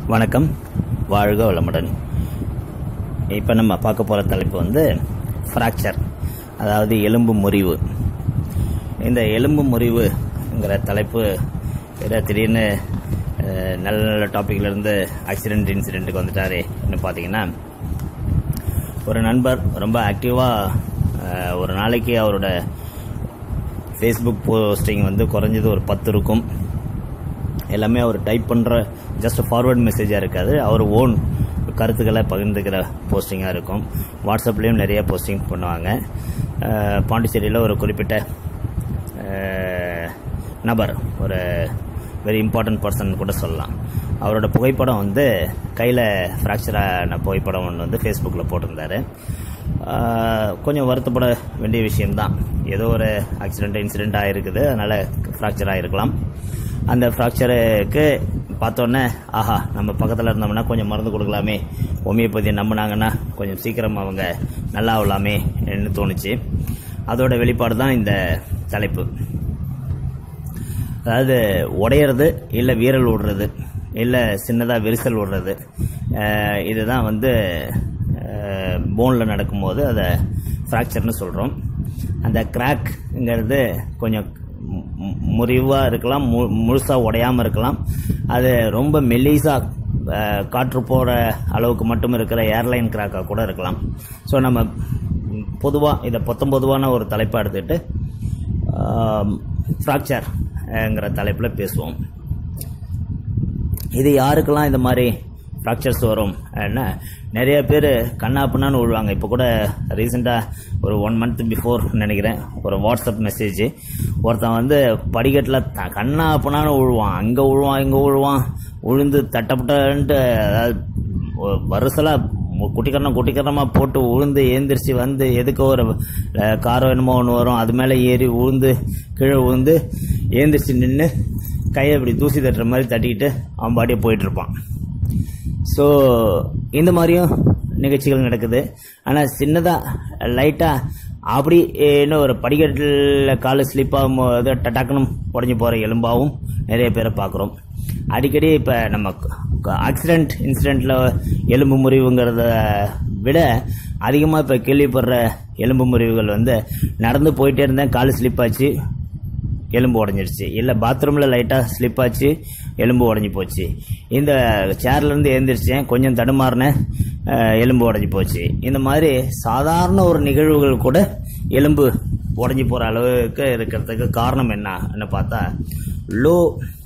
வணக்கம் வாழ்க வளமுடன் இப்போ நம்ம பார்க்க போகிற தலைப்பு வந்து ஃப்ராக்சர் அதாவது எலும்பு முறிவு இந்த எலும்பு முறிவுங்கிற தலைப்பு ஏதோ திடீர்னு அஹ், நல்ல நல்ல டாப்பிக்லேருந்து ஆக்சிடென்ட் இன்சிடெண்ட்டுக்கு வந்துட்டாரே என்ன பார்த்தீங்கன்னா ஒரு நண்பர் ரொம்ப ஆக்டிவாக ஒரு நாளைக்கு அவரோட ஃபேஸ்புக் போஸ்டிங் வந்து குறைஞ்சது ஒரு பத்து இருக்கும் எல்லாமே அவர் டைப் பண்ணுற ஜஸ்ட் ஃபார்வர்ட் மெசேஜாக இருக்காது அவர் ஓன் கருத்துக்களை பகிர்ந்துக்கிற போஸ்டிங்காக இருக்கும் வாட்ஸ்அப்லேயும் நிறைய போஸ்டிங் பண்ணுவாங்க அஹ், பாண்டிச்சேரியில் ஒரு குறிப்பிட்ட அஹ், நபர் ஒரு வெரி இம்பார்ட்டன்ட் பர்சன் கூட சொல்லலாம் அவரோட புகைப்படம் வந்து கையில் ஃப்ராக்சர் ஆன புகைப்படம் ஒன்று வந்து ஃபேஸ்புக்கில் போட்டிருந்தாரு ஆஹ் கொஞ்சம் வருத்தப்பட வேண்டிய விஷயம்தான் ஏதோ ஒரு ஆக்சிடென்ட் இன்சிடென்ட் ஆகிருக்குது அதனால் ஃப்ராக்சர் ஆகிருக்கலாம் அந்த ஃப்ராக்சருக்கு பார்த்தோன்னே ஆஹா நம்ம பக்கத்தில் இருந்தோம்னா கொஞ்சம் மருந்து கொடுக்கலாமே ஹோமியோபதியை நம்பினாங்கன்னா கொஞ்சம் சீக்கிரம் அவங்க நல்லா ஆகலாமே என்று தோணுச்சு அதோட வெளிப்பாடு தான் இந்த தலைப்பு அதாவது உடையிறது இல்லை வீரல் விடுறது இல்லை சின்னதாக விரிசல் விடுறது அஹ் இதுதான் வந்து போனில் நடக்கும்போது அதை ஃப்ராக்சர்னு சொல்கிறோம் அந்த கிராக்ங்கிறது கொஞ்சம் முறிவாக இருக்கலாம் மு முழுசாக உடையாமல் இருக்கலாம் அது ரொம்ப மெல்லிஸாக காற்று போகிற அளவுக்கு மட்டும் இருக்கிற ஏர்லைன் கிராக்காக கூட இருக்கலாம் ஸோ நம்ம பொதுவாக இதை பொத்தம்பொதுவான ஒரு தலைப்பாக எடுத்துக்கிட்டு ஃப்ராக்சர்ங்கிற தலைப்பில் பேசுவோம் இது யாருக்கெல்லாம் இந்த மாதிரி ஃப்ராக்சர்ஸ் வரும் என்ன நிறைய பேர் கண்ணாப்புனான்னு விழுவாங்க இப்போ கூட ரீசெண்டாக ஒரு ஒன் மந்த் பிஃபோர் நினைக்கிறேன் ஒரு வாட்ஸ்அப் மெசேஜ் ஒருத்தன் வந்து படிக்கட்டில் த கண்ணாப்புனான்னு விழுவான் அங்கே விழுவான் இங்கே விழுவான் விழுந்து தட்டப்பட்டன்ட்டு அதாவது வருசலாக குட்டிக்கரணம் குட்டிக்கரணமாக போட்டு உழுந்து ஏந்திரிச்சு வந்து எதுக்கோ ஒரு அஹ், காரோ என்னமோ ஒன்று வரும் அது மேலே ஏறி உழுந்து கீழே உழுந்து ஏந்திரிச்சு நின்று கையை இப்படி தூசி தட்டுற மாதிரி தட்டிக்கிட்டு அவன் பாடியே போயிட்டு இருப்பான் ஸோ இந்த மாதிரியும் நிகழ்ச்சிகள் நடக்குது ஆனால் சின்னதாக லைட்டாக அப்படி இன்னும் ஒரு படிக்கட்டில் காலு ஸ்லிப் ஆகும்போது டக்குன்னு உடஞ்சி போகிற எலும்பாவும் நிறைய பேரை பார்க்குறோம் அடிக்கடி இப்போ நம்ம ஆக்சிடெண்ட் இன்சிடெண்ட்டில் எலும்பு முறிவுங்கிறத விட அதிகமாக இப்போ கேள்விப்படுற எலும்பு முறிவுகள் வந்து நடந்து போயிட்டே இருந்தேன் காலு ஸ்லிப் ஆச்சு எலும்பு உடஞ்சிருச்சு இல்லை பாத்ரூமில் லைட்டாக ஸ்லிப் ஆச்சு எலும்பு உடஞ்சி போச்சு இந்த சேர்லேருந்து எழுந்திரிச்சேன் கொஞ்சம் தடுமாறினேன் அஹ், எலும்பு உடஞ்சி போச்சு இந்த மாதிரி சாதாரண ஒரு நிகழ்வுகள் கூட எலும்பு உடஞ்சி போகிற அளவுக்கு இருக்கிறதுக்கு காரணம் என்ன என்ன பார்த்தா லோ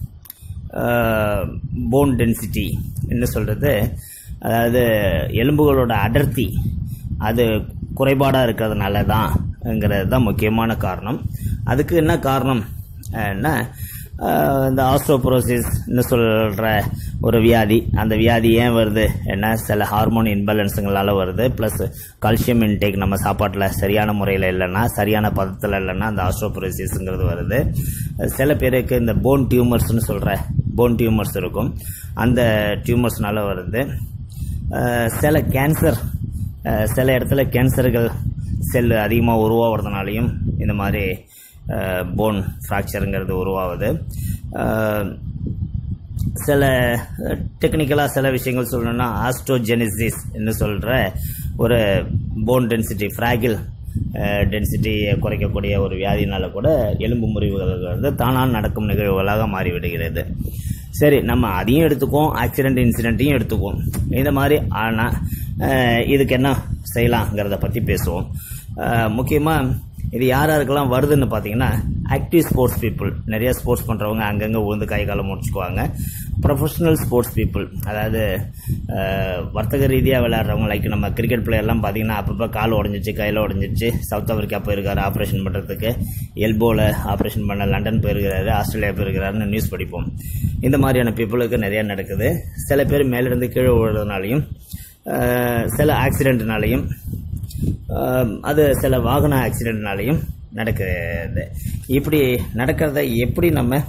போன் டென்சிட்டி என்ன சொல்கிறது அதாவது எலும்புகளோட அடர்த்தி அது குறைபாடாக இருக்கிறதுனால தான்ங்கிறது தான் முக்கியமான காரணம் அதுக்கு என்ன காரணம் என்ன அஹ், இந்த ஆஸ்ட்ரோபோரோசிஸ்னு சொல்கிற ஒரு வியாதி அந்த வியாதி ஏன் வருது என்ன சில ஹார்மோன் இன்பேலன்ஸுங்களால் வருது ப்ளஸ் கால்சியம் இன்டேக் நம்ம சாப்பாட்டில் சரியான முறையில் இல்லைன்னா சரியான பதத்தில் இல்லைன்னா அந்த ஆஸ்ட்ரோபோரோசிஸ்ங்கிறது வருது சில பேருக்கு இந்த போன் டியூமர்ஸ்னு சொல்கிற போன் டியூமர்ஸ் இருக்கும் அந்த டியூமர்ஸ்னால வருது அஹ், சில கேன்சர் அஹ், சில இடத்துல கேன்சர்கள் செல் அதிகமாக உருவாகிறதுனாலையும் இந்த மாதிரி போன் ஃப்ராக்சருங்கிறது உருவாகுது அஹ், சில டெக்னிக்கலாக சில விஷயங்கள் சொல்லணும்னா ஆஸ்ட்ரோஜெனிசிஸ் என்று சொல்கிற ஒரு போன் டென்சிட்டி ஃப்ராகில் டென்சிட்டியை குறைக்கக்கூடிய ஒரு வியாதினால கூட எலும்பு முறிவுகள் வந்து தானாக நடக்கும் நிகழ்வுகளாக மாறிவிடுகிறது சரி நம்ம அதையும் எடுத்துக்குவோம் ஆக்சிடென்ட் இன்சிடென்ட்டையும் எடுத்துக்குவோம் இந்த மாதிரி ஆனால் இதுக்கு என்ன செய்யலாங்கிறத பற்றி பேசுவோம் முக்கியமாக இது யார் யாருக்கெல்லாம் வருதுன்னு பார்த்தீங்கன்னா ஆக்டிவ் ஸ்போர்ட்ஸ் பீப்புள் நிறைய ஸ்போர்ட்ஸ் பண்ணுறவங்க அங்கங்கே உழுந்து கை காலம் முடிச்சுக்குவாங்க ப்ரொஃபஷனல் ஸ்போர்ட்ஸ் பீப்புள் அதாவது அஹ், வர்த்தக ரீதியாக விளையாடுறவங்க லைக் நம்ம கிரிக்கெட் பிளேயர்லாம் பார்த்தீங்கன்னா அப்பப்போ கால் உடஞ்சிச்சு கையில் உடஞ்சிச்சு சவுத் ஆப்பிரிக்கா போயிருக்காரு ஆப்ரேஷன் பண்ணுறதுக்கு எல்போவில் ஆப்ரேஷன் பண்ண லண்டன் போயிருக்கிறாரு ஆஸ்திரேலியா போயிருக்கிறாருன்னு நியூஸ் படிப்போம் இந்த மாதிரியான பீப்புளுக்கு நிறைய நடக்குது சில பேர் மேலிருந்து கீழே விழுறதுனாலையும் அஹ், சில ஆக்சிடென்ட்னாலையும் ஆம், அது சில வாகன ஆக்சிடென்ட்னாலையும் நடக்குது இப்படி நடக்கிறத எப்படி நம்ம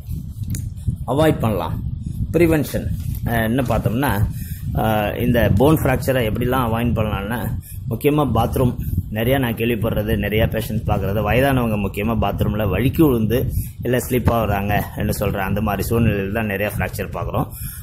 அவாய்ட் பண்ணலாம் ப்ரிவென்ஷன் என்ன பார்த்தோம்னா அஹ், இந்த போன் ஃப்ராக்சரை எப்படிலாம் அவாய்ட் பண்ணலாம்னா முக்கியமாக பாத்ரூம் நிறையா நான் கேள்விப்படுறது நிறையா பேஷண்ட்ஸ் பார்க்குறது வயதானவங்க முக்கியமாக பாத்ரூமில் வழுக்கி விழுந்து இல்லை ஸ்லிப் ஆகுறாங்க என்று சொல்கிற அந்த மாதிரி சூழ்நிலையில் தான் நிறையா ஃப்ராக்சர் பார்க்குறோம்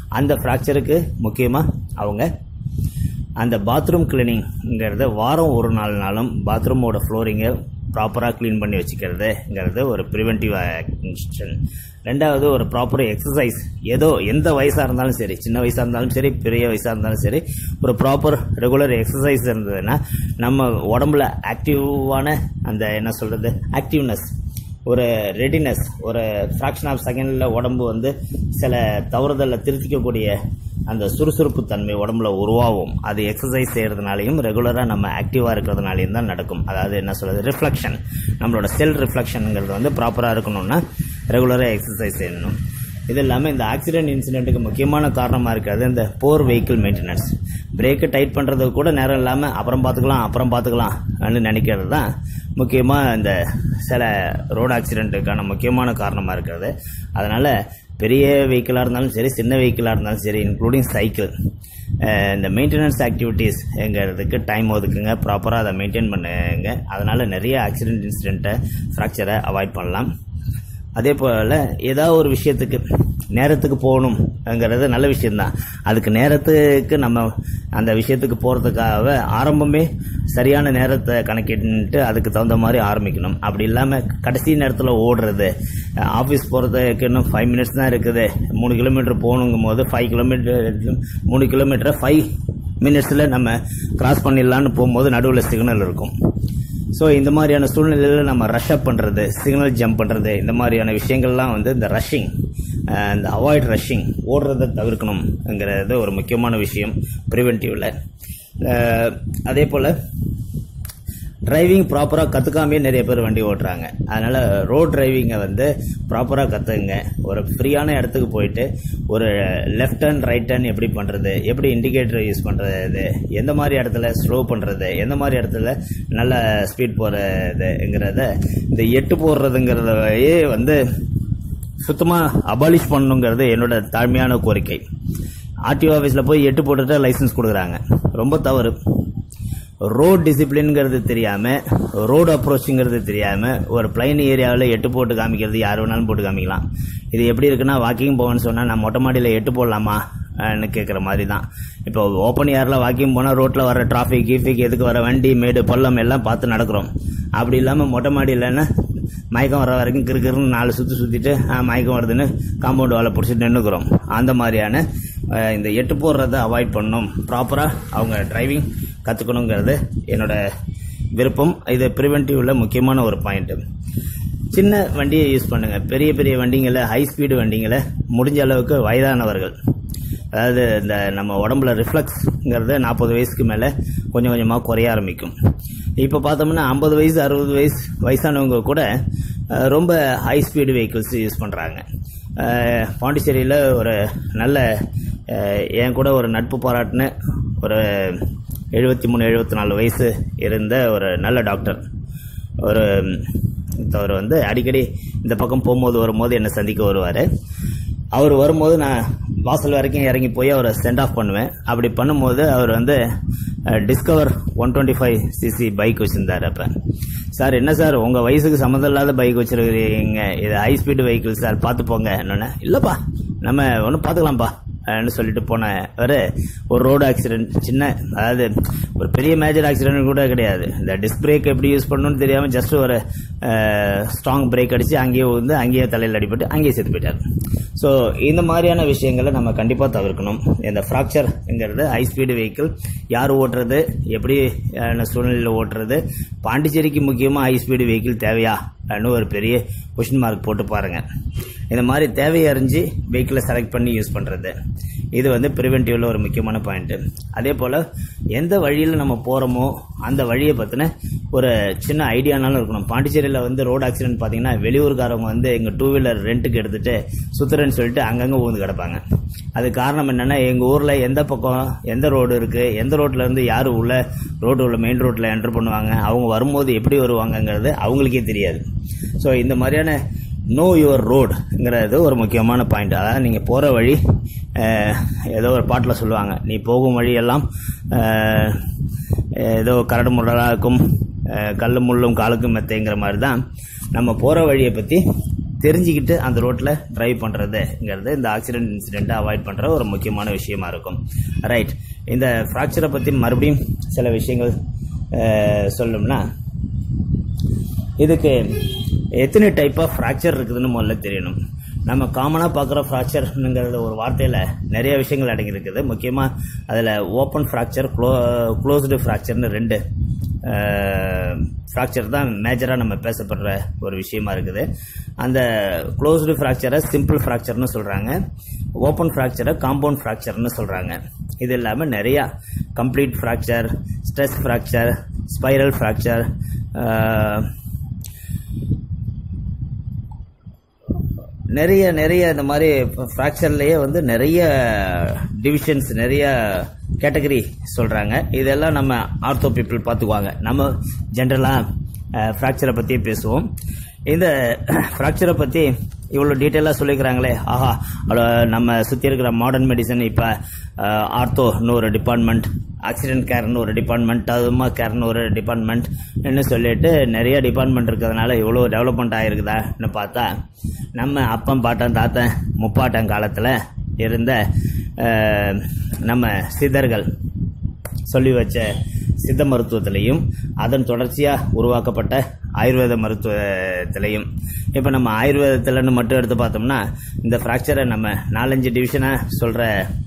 அந்த ஃப்ராக்சருக்கு முக்கியமாக அவங்க அந்த பாத்ரூம் கிளீனிங்கிறத வாரம் ஒரு நாள்னாலும் பாத்ரூமோட ஃப்ளோரிங்கை ப்ராப்பராக க்ளீன் பண்ணி வச்சுக்கிறதுங்கிறது ஒரு ப்ரிவென்டிவ் ஆக்ஷன் ரெண்டாவது ஒரு ப்ராப்பர் எக்ஸசைஸ் ஏதோ எந்த வயசாக இருந்தாலும் சரி சின்ன வயசாக இருந்தாலும் சரி பெரிய வயசாக இருந்தாலும் சரி ஒரு ப்ராப்பர் ரெகுலர் எக்ஸசைஸ் இருந்ததுன்னா நம்ம உடம்புல ஆக்டிவான அந்த என்ன சொல்கிறது ஆக்டிவ்னஸ் ஒரு ரெடினஸ் ஒரு ஃப்ராக்ஷன் ஆஃப் செகண்டில் உடம்பு வந்து சில தவறுதலை திருத்திக்கக்கூடிய அந்த சுறுசுறுப்பு தன்மை உடம்புல உருவாகும் அது எக்ஸசைஸ் செய்கிறதுனாலையும் ரெகுலராக நம்ம ஆக்டிவாக இருக்கிறதுனாலையும் தான் நடக்கும் அதாவது என்ன சொல்கிறது ரிஃப்ளெக்ஷன் நம்மளோட செல் ரிஃப்ளெக்ஷனுங்கிறது வந்து ப்ராப்பராக இருக்கணும்னா ரெகுலராக எக்ஸசைஸ் செய்யணும் இது இல்லாமல் இந்த ஆக்சிடென்ட் இன்சிடென்ட்டுக்கு முக்கியமான காரணமாக இருக்கிறது இந்த போர் வெஹிக்கிள் மெயின்டெனன்ஸ் பிரேக்கை டைட் பண்ணுறதுக்கு கூட நேரம் இல்லாமல் அப்புறம் பார்த்துக்கலாம் அப்புறம் பார்த்துக்கலாம்னு நினைக்கிறது தான் முக்கியமாக இந்த சில ரோடு ஆக்சிடென்ட்டுக்கான முக்கியமான காரணமாக இருக்கிறது அதனால் பெரிய வெஹிக்கிளாக இருந்தாலும் சரி சின்ன வெஹிக்கிளாக இருந்தாலும் சரி இன்க்ளூடிங் சைக்கிள் இந்த மெயின்டெனன்ஸ் ஆக்டிவிட்டீஸ்ங்கிறதுக்கு டைம் ஒதுக்குங்க ப்ராப்பராக அதை மெயின்டைன் பண்ணுங்க அதனால் நிறைய ஆக்சிடென்ட் இன்சிடென்ட்டை ஃப்ராக்சரை அவாய்ட் பண்ணலாம் அதே போல் ஏதாவது ஒரு விஷயத்துக்கு நேரத்துக்கு போகணுங்கிறது நல்ல விஷயம்தான் அதுக்கு நேரத்துக்கு நம்ம அந்த விஷயத்துக்கு போகிறதுக்காக ஆரம்பமே சரியான நேரத்தை கணக்கிட்டு அதுக்கு தகுந்த மாதிரி ஆரம்பிக்கணும் அப்படி இல்லாமல் கடைசி நேரத்தில் ஓடுறது ஆஃபீஸ் போகிறதுக்கு இன்னும் ஃபைவ் மினிட்ஸ் தான் இருக்குது மூணு கிலோமீட்டர் போகணுங்கும் போது ஃபைவ் கிலோமீட்டர் மூணு கிலோமீட்டரை ஃபைவ் மினிட்ஸில் நம்ம கிராஸ் பண்ணிடலான்னு போகும்போது நடுவில் சிக்னல் இருக்கும் ஸோ இந்த மாதிரியான சூழ்நிலையில் நம்ம ரஷ் அப் பண்ணுறது சிக்னல் ஜம்ப் பண்ணுறது இந்த மாதிரியான விஷயங்கள்லாம் வந்து இந்த ரஷ்ஷிங் இந்த அவாய்ட் ரஷ்ஷிங் ஓடுறதை தவிர்க்கணுங்கிறது ஒரு முக்கியமான விஷயம் ப்ரிவென்டிவில் அதே போல் டிரைவிங் ப்ராப்பராக கற்றுக்காமே நிறைய பேர் வண்டி ஓட்டுறாங்க அதனால் ரோட் டிரைவிங்கை வந்து ப்ராப்பராக கற்றுக்குங்க ஒரு ஃப்ரீயான இடத்துக்கு போயிட்டு ஒரு லெஃப்ட் டர்ன் ரைட் டர்ன் எப்படி பண்ணுறது எப்படி இண்டிகேட்டர் யூஸ் பண்ணுறது எந்த மாதிரி இடத்துல ஸ்லோ பண்ணுறது எந்த மாதிரி இடத்துல நல்ல ஸ்பீட் போகிறதுங்கிறத இந்த எட்டு போடுறதுங்கிறதையே வந்து சுத்தமாக அபாலிஷ் பண்ணணுங்கிறது என்னோட தாழ்மையான கோரிக்கை ஆர்டிஓ ஆஃபீஸில் போய் எட்டு போட்டுட்டு லைசன்ஸ் கொடுக்குறாங்க ரொம்ப தவறு ரோட் டிசிப்ளின்ங்கிறது தெரியாமல் ரோடு அப்ரோச்சுங்கிறது தெரியாமல் ஒரு பிளைன் ஏரியாவில் எட்டு போட்டு காமிக்கிறது யார் வேணாலும் போட்டு காமிக்கலாம் இது எப்படி இருக்குன்னா வாக்கிங் போவேன்னு சொன்னால் நான் மொட்டை மாடியில் எட்டு போடலாமா ன்னு கேட்குற மாதிரி தான் இப்போ ஓப்பன் ஏரில் வாக்கிங் போனால் ரோட்டில் வர டிராஃபிக் கீஃபிக் எதுக்கு வர வண்டி மேடு பள்ளம் எல்லாம் பார்த்து நடக்கிறோம் அப்படி இல்லாமல் மொட்டை மாடியிலன்னா மயக்கம் வர வரைக்கும் கிறுக்கிறுன்னு நாலு சுற்றி சுற்றிட்டு மயக்கம் வருதுன்னு காம்பவுண்ட் வாழை பிடிச்சிட்டு நின்றுக்கிறோம் அந்த மாதிரியான இந்த எட்டு போடுறதை அவாய்ட் பண்ணணும் ப்ராப்பராக அவங்க டிரைவிங் கற்றுக்கணுங்கிறது என்னோட விருப்பம் இது ப்ரிவென்டிவில் முக்கியமான ஒரு பாயிண்ட்டு சின்ன வண்டியை யூஸ் பண்ணுங்கள் பெரிய பெரிய வண்டிங்களை ஹை ஸ்பீடு வண்டிங்களை முடிஞ்ச அளவுக்கு வயதானவர்கள் அதாவது இந்த நம்ம உடம்புல ரிஃப்ளெக்ஸ்ங்கிறது நாற்பது வயசுக்கு மேலே கொஞ்சம் கொஞ்சமாக குறைய ஆரம்பிக்கும் இப்போ பார்த்தோம்னா ஐம்பது வயசு அறுபது வயசு வயசானவங்க கூட ரொம்ப ஹை ஸ்பீடு வெஹிக்கிள்ஸ் யூஸ் பண்ணுறாங்க பாண்டிச்சேரியில் ஒரு நல்ல என் கூட ஒரு நட்பு பாராட்டின ஒரு எழுபத்தி மூணு எழுபத்தி நாலு வயசு இருந்த ஒரு நல்ல டாக்டர் ஒரு அவர் வந்து அடிக்கடி இந்த பக்கம் போகும்போது வரும்போது என்னை சந்திக்க வருவார் அவர் வரும்போது நான் வாசல் வரைக்கும் இறங்கி போய் அவரை சென்ட் ஆஃப் பண்ணுவேன் அப்படி பண்ணும்போது அவர் வந்து Discover one twenty five CC bike வச்சுருந்தார் அப்போ சார் என்ன சார் உங்கள் வயசுக்கு சம்மந்தம் இல்லாத பைக் வச்சுருக்கிறீங்க இது ஹை ஸ்பீடு வெஹிக்கிள் சார் பார்த்து போங்க என்னென்ன இல்லைப்பா நம்ம ஒன்றும் பார்த்துக்கலாம்ப்பா ன்னு சொல்லிட்டு போனவர் ஒரு ரோடு ஆக்சிடென்ட் சின்ன அதாவது ஒரு பெரிய மேஜர் ஆக்சிடென்ட் கூட கிடையாது இந்த டிஸ்க் பிரேக் எப்படி யூஸ் பண்ணணும்னு தெரியாமல் ஜஸ்ட் ஒரு ஸ்ட்ராங் பிரேக் அடித்து அங்கேயே வந்து அங்கேயே தலையில் அடிபட்டு அங்கேயே செத்து போயிட்டார் ஸோ இந்த மாதிரியான விஷயங்களை நம்ம கண்டிப்பாக தவிர்க்கணும் இந்த ஃப்ராக்சர்ங்கிறது ஹை ஸ்பீடு வெஹிக்கிள் யார் ஓட்டுறது எப்படி சூழ்நிலையில் ஓட்டுறது பாண்டிச்சேரிக்கு முக்கியமாக ஹை ஸ்பீடு வெஹிக்கிள் தேவையா ஒரு பெரிய கொஷின் மார்க் போட்டு பாருங்கள் இந்த மாதிரி தேவையை அறிஞ்சு வெஹிக்கிளை செலக்ட் பண்ணி யூஸ் பண்ணுறது இது வந்து ப்ரிவென்டிவில் ஒரு முக்கியமான பாயிண்ட்டு அதே போல் எந்த வழியில் நம்ம போகிறோமோ அந்த வழியை பற்றின ஒரு சின்ன ஐடியானாலும் இருக்கணும் பாண்டிச்சேரியில் வந்து ரோடு ஆக்சிடென்ட் பார்த்தீங்கன்னா வெளியூர்காரவங்க வந்து எங்கள் டூ வீலர் ரெண்ட்டுக்கு எடுத்துகிட்டு சுற்றுறேன்னு சொல்லிட்டு அங்கங்கே ஊந்து கிடப்பாங்க அது காரணம் என்னென்னா எங்கள் ஊரில் எந்த பக்கம் எந்த ரோடு இருக்குது எந்த ரோட்டில் இருந்து யார் உள்ள ரோடு உள்ள மெயின் ரோட்டில் என்ட்ரு பண்ணுவாங்க அவங்க வரும்போது எப்படி வருவாங்கங்கிறது அவங்களுக்கே தெரியாது ஸோ இந்த மாதிரியான நோ யுவர் ரோடுங்கிறது ஒரு முக்கியமான பாயிண்ட் அதாவது நீங்கள் போகிற வழி ஏதோ ஒரு பாட்டில் சொல்லுவாங்க நீ போகும் வழியெல்லாம் ஏதோ கரடு முரடாக இருக்கும் கல் முள்ளும் காலுக்கும் மெத்தைங்கிற மாதிரி தான் நம்ம போகிற வழியை பற்றி தெரிஞ்சுக்கிட்டு அந்த ரோட்டில் டிரைவ் பண்ணுறதுங்கிறது இந்த ஆக்சிடென்ட் இன்சிடெண்ட்டை அவாய்ட் பண்ணுற ஒரு முக்கியமான விஷயமா இருக்கும் ரைட் இந்த ஃப்ராக்சரை பற்றி மறுபடியும் சில விஷயங்கள் அஹ், சொல்லணும்னா இதுக்கு எத்தனை டைப் ஆஃப் ஃப்ராக்சர் இருக்குதுன்னு முதல்ல தெரியணும் நம்ம காமனாக பார்க்குற ஃப்ராக்சர்னுங்கிறது ஒரு வார்த்தையில் நிறைய விஷயங்கள் அடங்கியிருக்குது முக்கியமாக அதில் ஓப்பன் ஃப்ராக்சர் க்ளோ க்ளோஸ்டு ஃப்ராக்சர்னு ரெண்டு ஃப்ராக்சர் தான் மேஜராக நம்ம பேசப்படுற ஒரு விஷயமா இருக்குது அந்த க்ளோஸ்டு ஃப்ராக்சரை சிம்பிள் ஃப்ராக்சர்னு சொல்கிறாங்க ஓப்பன் ஃப்ராக்சரை காம்பவுண்ட் ஃப்ராக்சர்னு சொல்கிறாங்க இது இல்லாமல் நிறையா complete fracture stress fracture spiral fracture நிறைய நிறைய இந்த மாதிரி ஃப்ராக்சர்லேயே வந்து நிறைய டிவிஷன்ஸ் நிறைய கேட்டகரி சொல்கிறாங்க இதெல்லாம் நம்ம ஆர்த்தோ பீப்புள் பார்த்துக்குவாங்க நம்ம ஜென்ரலாக ஃப்ராக்சரை பற்றி பேசுவோம் இந்த ஃப்ராக்சரை பற்றி இவ்வளோ டீட்டெயிலாக சொல்லிக்கிறாங்களே ஆஹா அவ்வளோ நம்ம சுற்றி இருக்கிற மாடர்ன் மெடிசன் இப்போ ஆர்த்தோன்னு ஒரு டிபார்ட்மெண்ட் ஆக்சிடென்ட் கேர்னு ஒரு டிபார்ட்மெண்ட் அதுமா கேர்னு ஒரு டிபார்ட்மெண்ட் ன்னு சொல்லிட்டு நிறைய டிபார்ட்மெண்ட் இருக்கிறதுனால இவ்வளோ டெவலப்மெண்ட் ஆகிருக்குதான்னு பார்த்தா நம்ம அப்பன் பாட்டன் தாத்தன் முப்பாட்டன் காலத்தில் இருந்த அஹ், நம்ம சித்தர்கள் சொல்லி வச்ச சித்த மருத்துவத்திலையும் அதன் தொடர்ச்சியாக உருவாக்கப்பட்ட ஆயுர்வேத மருத்துவத்திலையும் இப்போ நம்ம ஆயுர்வேதத்தில்னு மட்டும் எடுத்து பார்த்தோம்னா இந்த ஃப்ராக்சரை நம்ம நாலஞ்சு டிவிஷனாக சொல்கிற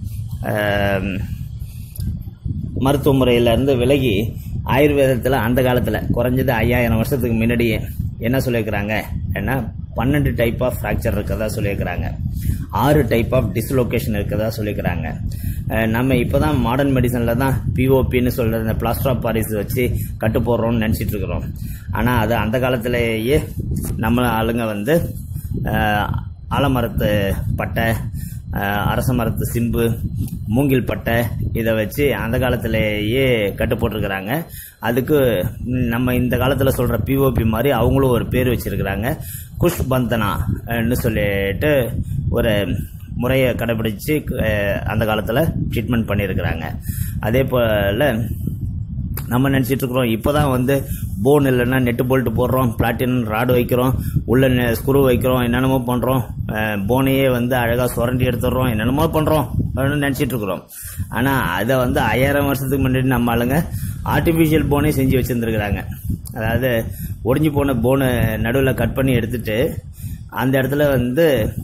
மருத்துவ முறையிலேருந்து விலகி ஆயுர்வேதத்தில் அந்த காலத்தில் குறைஞ்சது ஐயாயிரம் வருஷத்துக்கு முன்னாடியே என்ன சொல்லியிருக்கிறாங்க ஏன்னா பன்னெண்டு டைப் ஆஃப் ஃப்ராக்சர் இருக்கிறதா சொல்லியிருக்கிறாங்க ஆறு டைப் ஆஃப் டிஸ்லொகேஷன் இருக்கிறதா சொல்லியிருக்கிறாங்க அஹ் நம்ம இப்போ தான் மாடர்ன் மெடிசனில் தான் பிஓபின்னு சொல்கிற இந்த பிளாஸ்டர் ஆஃப் பாரிஸ் வச்சு கட்டு போடுறோம்னு நினச்சிட்டு இருக்கிறோம் ஆனால் அது அந்த காலத்திலேயே நம்ம ஆளுங்க வந்து அஹ், ஆலமரத்து பட்டை அஹ், அரச மரத்து சிம்பு மூங்கில் பட்டை இதை வச்சு அந்த காலத்திலேயே கட்டு போட்டிருக்கிறாங்க அதுக்கு ம், நம்ம இந்த காலத்தில் சொல்கிற பிஓபி மாதிரி அவங்களும் ஒரு பேர் வச்சிருக்கிறாங்க குஷ் பந்தனான்னு சொல்லிட்டு ஒரு முறையை கடைபிடிச்சு அஹ், அந்த காலத்தில் ட்ரீட்மெண்ட் பண்ணியிருக்கிறாங்க அதே போல் நம்ம நினச்சிட்டு இருக்கிறோம் இப்போ தான் வந்து போன் இல்லைன்னா நெட்டு போல்ட்டு போடுறோம் பிளாட்டினம் ராடு வைக்கிறோம் உள்ள ஸ்க்ரூ வைக்கிறோம் என்னென்னமோ பண்ணுறோம் போனையே வந்து அழகாக சுரண்டி எடுத்துடுறோம் என்னென்னமோ பண்ணுறோம் அப்படின்னு நினச்சிட்டு இருக்கிறோம் ஆனால் அதை வந்து ஐயாயிரம் வருஷத்துக்கு முன்னாடி நம்ம ஆளுங்க ஆர்டிஃபிஷியல் போனே செஞ்சு வச்சுருந்துருக்குறாங்க அதாவது ஒடிஞ்சு போன போனை நடுவில் கட் பண்ணி எடுத்துட்டு அந்த இடத்துல வந்து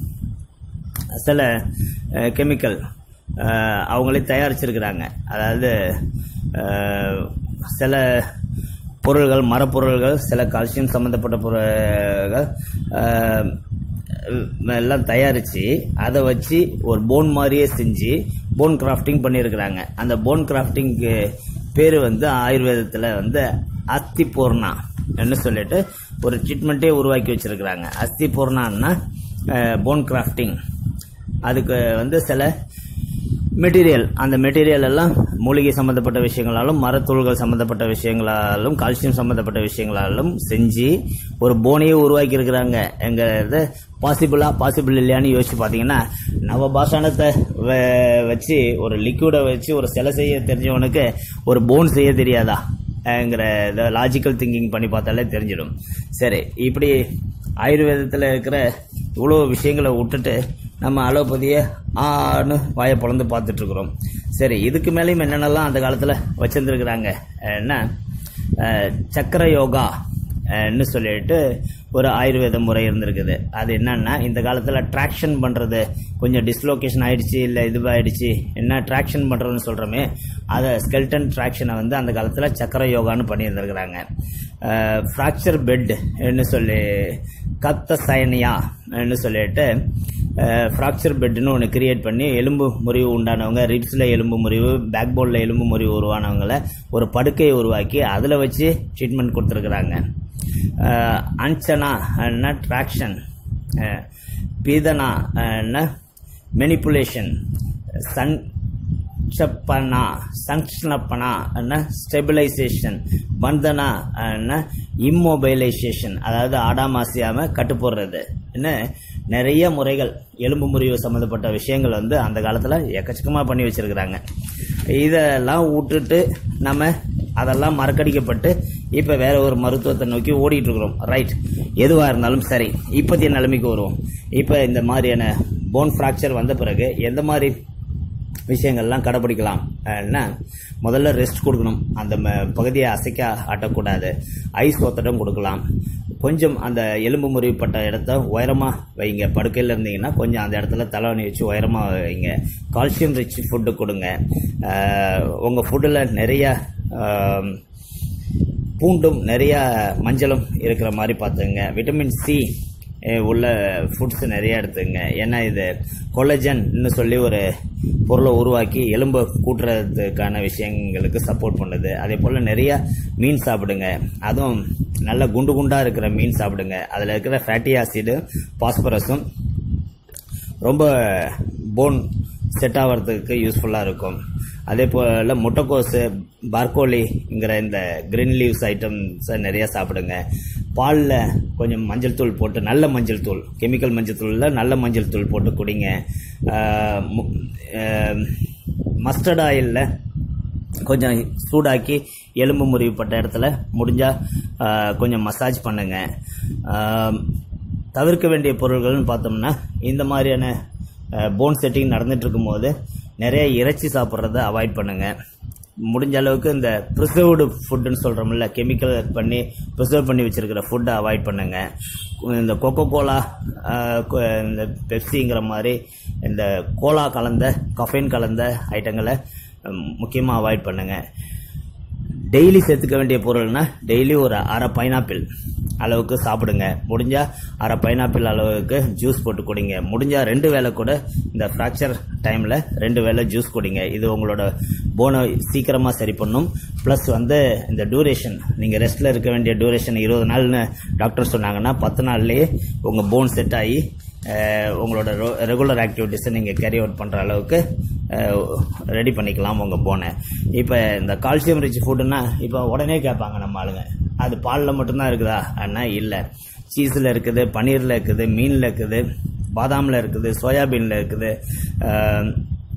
சில கெமிக்கல் அவங்களே தயாரிச்சிருக்கிறாங்க அதாவது அஹ், சில பொருள்கள் மரப்பொருள்கள் சில கால்சியம் சம்மந்தப்பட்ட பொருள்கள் அஹ், எல்லாம் தயாரித்து அதை வச்சு ஒரு போன் மாதிரியே செஞ்சு போன் கிராஃப்டிங் பண்ணியிருக்கிறாங்க அந்த போன் கிராஃப்டிங்க்கு பேர் வந்து ஆயுர்வேதத்தில் வந்து அஸ்தி பூர்ணா என்ன சொல்லிட்டு ஒரு ட்ரீட்மெண்ட்டே உருவாக்கி வச்சிருக்கிறாங்க அஸ்தி பூர்ணான்னா போன் கிராஃப்டிங் அதுக்கு வந்து சில மெட்டீரியல் அந்த மெட்டீரியல் எல்லாம் மூலிகை சம்மந்தப்பட்ட விஷயங்களாலும் மரத்தூள்கள் சம்மந்தப்பட்ட விஷயங்களாலும் கால்சியம் சம்மந்தப்பட்ட விஷயங்களாலும் செஞ்சு ஒரு போனையே உருவாக்கி இருக்கிறாங்க எங்கிறது பாசிபிளா பாசிபிள் இல்லையான்னு யோசிச்சு பார்த்தீங்கன்னா நவபாஷாணத்தை வ- வச்சு ஒரு லிக்விடை வச்சு ஒரு சிலை செய்ய தெரிஞ்சவனுக்கு ஒரு போன் செய்ய தெரியாதா ங்கிற லாஜிக்கல் திங்கிங் பண்ணி பார்த்தாலே தெரிஞ்சிடும் சரி இப்படி ஆயுர்வேதத்தில் இருக்கிற இவ்வளோ விஷயங்களை விட்டுட்டு நம்ம அலோபதியை ஆன்னு வாயை பிளந்து பார்த்துட்டு இருக்கிறோம் சரி இதுக்கு மேலேயும் என்னென்னலாம் அந்த காலத்தில் வச்சிருந்துருக்குறாங்க என்ன அஹ், சக்கர யோகா ன்னு சொல்லிட்டு ஒரு ஆயுர்வேத முறை இருந்திருக்குது அது என்னன்னா இந்த காலத்தில் ட்ராக்ஷன் பண்ணுறது கொஞ்சம் டிஸ்லோகேஷன் ஆயிடுச்சு இல்லை இதுவாயிடுச்சு என்ன ட்ராக்ஷன் பண்ணுறதுன்னு சொல்கிறோமே அதை ஸ்கெல்டன் ட்ராக்ஷனை வந்து அந்த காலத்தில் சக்கர யோகான்னு பண்ணியிருந்திருக்கிறாங்க ஃப்ராக்சர் பெட்னு சொல்லி கத்த சயனியான்னு சொல்லிட்டு ஃப்ராக்சர் பெட்னு ஒன்று கிரியேட் பண்ணி எலும்பு முறிவு உண்டானவங்க ரிப்ஸில் எலும்பு முறிவு பேக் போனில் எலும்பு முறிவு உருவானவங்கள ஒரு படுக்கையை உருவாக்கி அதில் வச்சு ட்ரீட்மெண்ட் கொடுத்துருக்குறாங்க அன்சனா ட்ராக்ஷன் பீதனா மெனிப்புலேஷன் சன் சப்பனா சங்ஷனப்பனா ஸ்டெபிலைசேஷன் பந்தனா இம்மொபைலைசேஷன் அதாவது ஆடாமாசியாம கட்டு போடுறது என்ன நிறைய முறைகள் எலும்பு முறிவு சம்மந்தப்பட்ட விஷயங்கள் வந்து அந்த காலத்தில் எக்கச்சக்கமாக பண்ணி வச்சிருக்கிறாங்க இதெல்லாம் விட்டுட்டு நம்ம அதெல்லாம் மறக்கடிக்கப்பட்டு இப்போ வேற ஒரு மருத்துவத்தை நோக்கி ஓடிட்டு இருக்கிறோம் ரைட் எதுவாக இருந்தாலும் சரி இப்போதைய நிலைமைக்கு வருவோம் இப்போ இந்த மாதிரியான போன் ஃப்ராக்சர் வந்த பிறகு எந்த மாதிரி விஷயங்கள்லாம் கடைப்பிடிக்கலாம் என்ன முதல்ல ரெஸ்ட் கொடுக்கணும் அந்த ம- பகுதியை அசைக்க ஆட்டக்கூடாது ஐஸ் ஒத்தடம் கொடுக்கலாம் கொஞ்சம் அந்த எலும்பு முறிவுப்பட்ட இடத்த உயரமாக வைங்க படுக்கையில் இருந்தீங்கன்னா கொஞ்சம் அந்த இடத்துல தலைவணி வச்சு உயரமாக வைங்க கால்சியம் ரிச் ஃபுட்டு கொடுங்க உங்கள் ஃபுட்டில் நிறைய ஆம், பூண்டும் நிறைய மஞ்சளும் இருக்கிற மாதிரி பார்த்துங்க விட்டமின் சி உள்ள ஃபுட்ஸ் நிறைய எடுத்துங்க ஏன்னா இது கொலஜன்னு சொல்லி ஒரு பொருளை உருவாக்கி எலும்பை கூட்டுறதுக்கான விஷயங்களுக்கு சப்போர்ட் பண்ணுது அதே போல் நிறைய மீன் சாப்பிடுங்க அதுவும் நல்ல குண்டு குண்டாக இருக்கிற மீன் சாப்பிடுங்க அதில் இருக்கிற ஃபேட்டி ஆசிடு பாஸ்பரஸும் ரொம்ப போன் செட் ஆகிறதுக்கு யூஸ்ஃபுல்லாக இருக்கும் அதே போல் முட்டைக்கோஸு பார்கோலிங்கிற இந்த கிரீன் லீவ்ஸ் ஐட்டம்ஸை நிறைய சாப்பிடுங்க பாலில் கொஞ்சம் மஞ்சள் தூள் போட்டு நல்ல மஞ்சள் தூள் கெமிக்கல் மஞ்சள் தூளில் நல்ல மஞ்சள் தூள் போட்டு குடிங்க மஸ்டர்ட் ஆயிலில் கொஞ்சம் சூடாக்கி எலும்பு முறிவுப்பட்ட இடத்துல முடிஞ்சால் கொஞ்சம் மசாஜ் பண்ணுங்க ஆம், தவிர்க்க வேண்டிய பொருள்கள்னு பார்த்தோம்னா இந்த மாதிரியான போன் செட்டிங் நடந்துட்டு இருக்கும்போது நிறைய இறைச்சி சாப்பிட்றத அவாய்ட் பண்ணுங்க முடிஞ்ச அளவுக்கு இந்த ப்ரிசர்வ்டு ஃபுட்டுன்னு சொல்கிறோம்ல கெமிக்கல் பண்ணி ப்ரிசர்வ் பண்ணி வச்சிருக்கிற ஃபுட்டை அவாய்ட் பண்ணுங்க இந்த கொக்கோ கோலா இந்த பெப்சிங்கிற மாதிரி இந்த கோலா கலந்த கஃபைன் கலந்த ஐட்டங்களை முக்கியமாக அவாய்ட் பண்ணுங்க டெய்லி சேர்த்துக்க வேண்டிய பொருள்னா டெய்லி ஒரு அரை பைனாப்பிள் அளவுக்கு சாப்பிடுங்க முடிஞ்சா அரை பைனாப்பிள் அளவுக்கு ஜூஸ் போட்டு குடிங்க முடிஞ்சா ரெண்டு வேளை கூட இந்த ஃப்ராக்சர் டைமில் ரெண்டு வேளை ஜூஸ் குடிங்க இது உங்களோட போனை சீக்கிரமாக சரி பண்ணும் ப்ளஸ் வந்து இந்த டூரேஷன் நீங்கள் ரெஸ்ட்டில் இருக்க வேண்டிய டூரேஷன் இருபது நாள்னு டாக்டர் சொன்னாங்கன்னா பத்து நாள்லேயே உங்கள் போன் செட் ஆகி அஹ், உங்களோட ரெகுலர் ஆக்டிவிட்டீஸை நீங்கள் கேரி அவுட் பண்ணுற அளவுக்கு ரெடி பண்ணிக்கலாம் உங்கள் போனை இப்போ இந்த கால்சியம் ரிச் ஃபுட்டுன்னா இப்போ உடனே கேட்பாங்க நம்ம ஆளுங்க அது பாலில் மட்டும்தான் இருக்குதா அண்ணா இல்லை சீஸில் இருக்குது பன்னீரில் இருக்குது மீனில் இருக்குது பாதாமில் இருக்குது சோயாபீனில் இருக்குது அஹ்,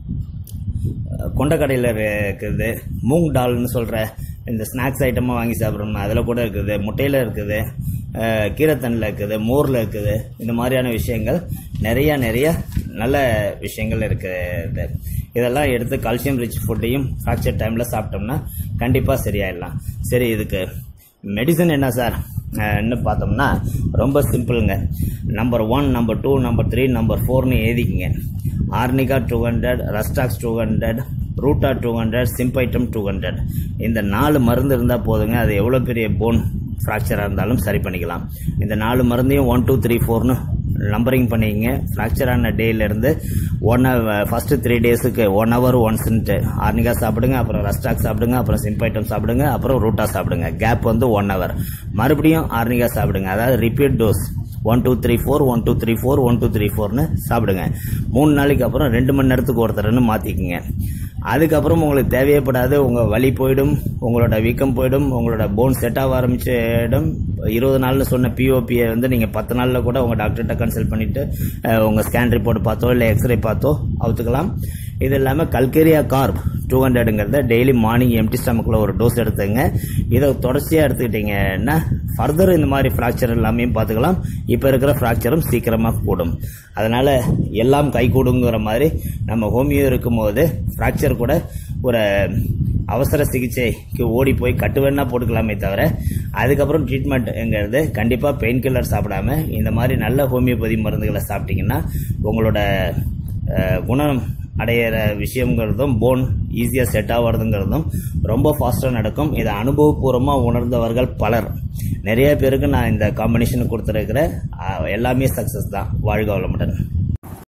கொண்டக்கடையில் இருக்குது மூங் டால்னு சொல்கிற இந்த ஸ்நாக்ஸ் ஐட்டமாக வாங்கி சாப்பிட்றோம்னா அதில் கூட இருக்குது முட்டையில் இருக்குது அஹ், கீரைத்தண்ணில் இருக்குது மோரில் இருக்குது இந்த மாதிரியான விஷயங்கள் நிறைய நிறைய நல்ல விஷயங்கள் இருக்குது இதெல்லாம் எடுத்து கால்சியம் ரிச் ஃபுட்டையும் ஃப்ராக்சர் டைமில் சாப்பிட்டோம்னா கண்டிப்பாக சரியாயிடலாம் சரி இதுக்கு மெடிசன் என்ன சார் ன்னு பார்த்தோம்னா ரொம்ப சிம்பிளுங்க number one number two number three number ஃபோர்னு எழுதிக்கிங்க Arnica two hundred Rhus tox two hundred Ruta two hundred Symphytum two hundred இந்த நாலு மருந்து இருந்தால் போதுங்க அது எவ்வளோ பெரிய போன் ஃப்ராக்சராக இருந்தாலும் சரி பண்ணிக்கலாம் இந்த நாலு மருந்தையும் ஒன் டூ த்ரீ ஃபோர்னு நம்பரிங் பண்ணிக்கங்க ஃப்ராக்சர் ஆன டேலேருந்து ஒன் ஃபஸ்ட்டு த்ரீ டேஸுக்கு ஒன் ஹவர் ஒன்ஸ்ன்ட்டு ஆர்னிகா சாப்பிடுங்க அப்புறம் ரஸ்டாக் சாப்பிடுங்க அப்புறம் சிம்பைட்டம் சாப்பிடுங்க அப்புறம் ரூட்டா சாப்பிடுங்க கேப் வந்து ஒன் ஹவர் மறுபடியும் ஆர்னிகா சாப்பிடுங்க அதாவது repeat dose one two three four one two three four one two three ஃபோர்னு சாப்பிடுங்க மூணு நாளைக்கு அப்புறம் ரெண்டு மணி நேரத்துக்கு ஒருத்தர்னு மாற்றிக்கிங்க அதுக்கப்புறம் உங்களுக்கு தேவையப்படாது உங்கள் வலி போயிடும் உங்களோட வீக்கம் போயிடும் உங்களோட போன் செட் ஆக ஆரம்பிச்சிடும் இருபது நாள்னு சொன்ன பிஓபியை வந்து நீங்கள் பத்து நாளில் கூட உங்கள் டாக்டர்கிட்ட கன்சல்ட் பண்ணிவிட்டு உங்கள் ஸ்கேன் ரிப்போர்ட் பார்த்தோ இல்லை எக்ஸ்ரே பார்த்தோ அவுத்துக்கலாம் இது இல்லாமல் கல்கேரியா கார்ப் டூ ஹண்ட்ரடுங்கிறத டெய்லி மார்னிங் எம்டி ஸ்டமக்கில் ஒரு டோஸ் எடுத்துங்க இதை தொடர்ச்சியாக எடுத்துக்கிட்டீங்கன்னா ஃபர்தர் இந்த மாதிரி ஃப்ராக்சர் எல்லாமே பார்த்துக்கலாம் இப்போ இருக்கிற ஃப்ராக்சரும் சீக்கிரமாக கூடும் அதனால் எல்லாம் கை கூடுங்கிற மாதிரி நம்ம ஹோமியோ இருக்கும்போது ஃப்ராக்சர் கூட ஒரு அவசர சிகிச்சைக்கு ஓடி போய் கட்டு வேணா போட்டுக்கலாமே தவிர அதுக்கப்புறம் ட்ரீட்மெண்ட்டுங்கிறது கண்டிப்பாக பெயின் கில்லர் சாப்பிடாம இந்த மாதிரி நல்ல ஹோமியோபதி மருந்துகளை சாப்பிட்டீங்கன்னா உங்களோட அஹ், குணம் அடையிற விஷயங்கிறதும் போன் ஈஸியாக செட் ஆகிறதுங்கிறதும் ரொம்ப ஃபாஸ்ட்டாக நடக்கும் இதை அனுபவபூர்வமாக உணர்ந்தவர்கள் பலர் நிறைய பேருக்கு நான் இந்த காம்பினேஷன் கொடுத்துருக்கிற அஹ், எல்லாமே சக்ஸஸ் தான் வாழ்க வளமுடன்